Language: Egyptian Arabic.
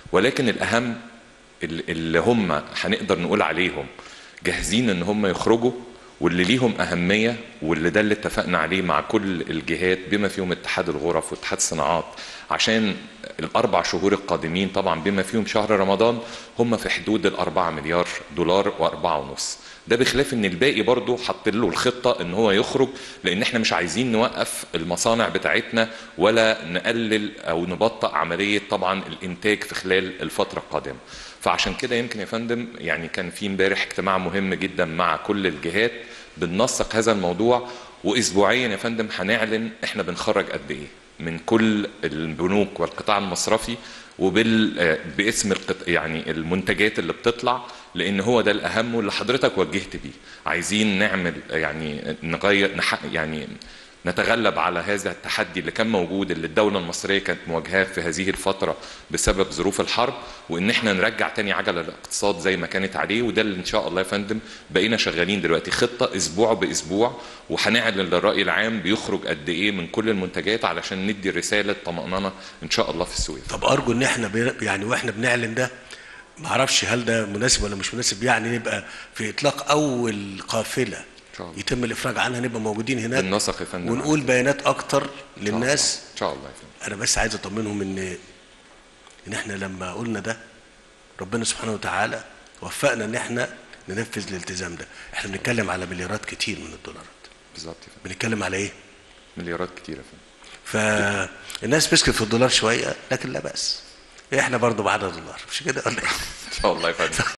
ولكن الاهم ال- اللي هم هنقدر نقول عليهم جاهزين ان هم يخرجوا واللي ليهم اهميه واللي ده اللي اتفقنا عليه مع كل الجهات بما فيهم اتحاد الغرف واتحاد الصناعات عشان الاربع شهور القادمين طبعا بما فيهم شهر رمضان هم في حدود الاربعة مليار دولار واربعة ونص ده بخلاف ان الباقي برضه حط له الخطه ان هو يخرج لان احنا مش عايزين نوقف المصانع بتاعتنا ولا نقلل او نبطئ عمليه طبعا الانتاج في خلال الفتره القادمه فعشان كده يمكن يا فندم يعني كان في امبارح اجتماع مهم جدا مع كل الجهات بننسق هذا الموضوع واسبوعيا يا فندم هنعلن احنا بنخرج قد ايه من كل البنوك والقطاع المصرفي وبال آه، باسم القط... يعني المنتجات اللي بتطلع لان هو ده الاهم واللي حضرتك وجهت بيه عايزين نعمل يعني نغير نح... يعني نتغلب على هذا التحدي اللي كان موجود اللي الدولة المصرية كانت مواجهاه في هذه الفترة بسبب ظروف الحرب وان احنا نرجع تاني عجلة الاقتصاد زي ما كانت عليه وده اللي ان شاء الله يا فندم بقينا شغالين دلوقتي خطة اسبوع باسبوع وهنعلن للرأي العام بيخرج قد ايه من كل المنتجات علشان ندي رسالة طمأنينة ان شاء الله في السوق طب ارجو ان احنا بي- يعني واحنا بنعلن ده ما اعرفش هل ده مناسب ولا مش مناسب يعني نبقى في اطلاق اول قافله شاء الله. يتم الافراج عنها نبقى موجودين هناك بالنسق يا فندم ونقول بيانات اكتر للناس ان شاء الله يا فندم انا بس عايز اطمنهم ان ان احنا لما قلنا ده ربنا سبحانه وتعالى وفقنا ان احنا ننفذ الالتزام ده احنا بنتكلم على مليارات كتير من الدولارات بالظبط يا فندم بنتكلم على ايه مليارات كتير يا فندم فالناس مسكت في الدولار شويه لكن لا باس احنا برضه بعد دولار مش كده ولا ايه ان شاء الله يا فندم